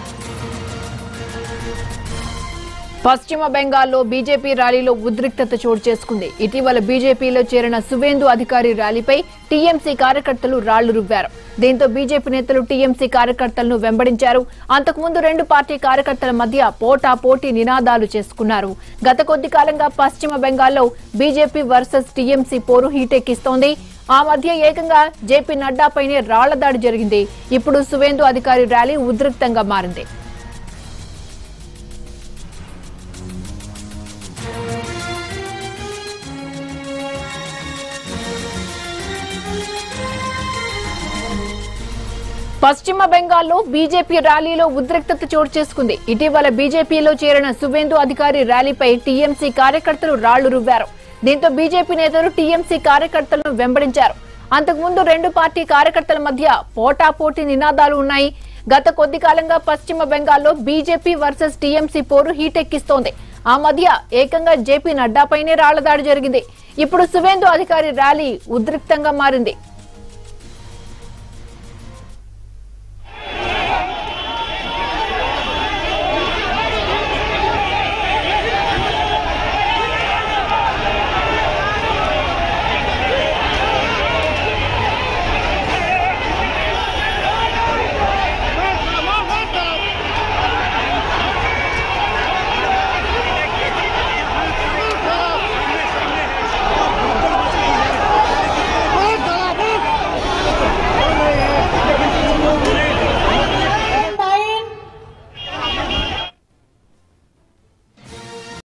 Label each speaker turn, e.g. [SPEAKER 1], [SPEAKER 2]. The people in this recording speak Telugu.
[SPEAKER 1] పశ్చిమ బెంగాల్లో బీజేపీ ర్యాలీలో ఉద్రిక్తత చోటు చేసుకుంది ఇటీవల బీజేపీలో చేరిన సువేందు అధికారి ర్యాలీపై టీఎంసీ కార్యకర్తలు రాళ్లు రువ్వారు దీంతో బీజేపీ నేతలు టీఎంసీ కార్యకర్తలను వెంబడించారు అంతకుముందు రెండు పార్టీ కార్యకర్తల మధ్య పోటా పోటీ నినాదాలు చేసుకున్నారు గత కొద్ది కాలంగా పశ్చిమ బెంగాల్లో బీజేపీ వర్సెస్ టీఎంసీ పోరు హీటెక్కిస్తోంది ఆ మధ్య ఏకంగా జేపీ నడ్డాపైనే రాళ్ల దాడి జరిగింది ఇప్పుడు సువేందు అధికారి ర్యాలీ ఉద్రిక్తంగా మారింది పశ్చిమ బెంగాల్లో బీజేపీ ర్యాలీలో ఉద్రిక్తత చోటు చేసుకుంది ఇటీవల బీజేపీలో చేరిన సువేందు అధికారి ర్యాలీపై టీఎంసీ కార్యకర్తలు రాళ్లు రువ్వారు దీంతో బీజేపీ నేతలు టీఎంసీ కార్యకర్తలను వెంబడించారు అంతకుముందు రెండు పార్టీ కార్యకర్తల మధ్య పోటాపోటీ నినాదాలు ఉన్నాయి గత కొద్ది కాలంగా పశ్చిమ బెంగాల్లో బీజేపీ వర్సెస్ టీఎంసీ పోరు హీటెక్కిస్తోంది ఆ మధ్య ఏకంగా జేపీ నడ్డాపైనే రాళ్ల దాడి జరిగింది ఇప్పుడు సువేందు అధికారి ర్యాలీ ఉద్రిక్తంగా మారింది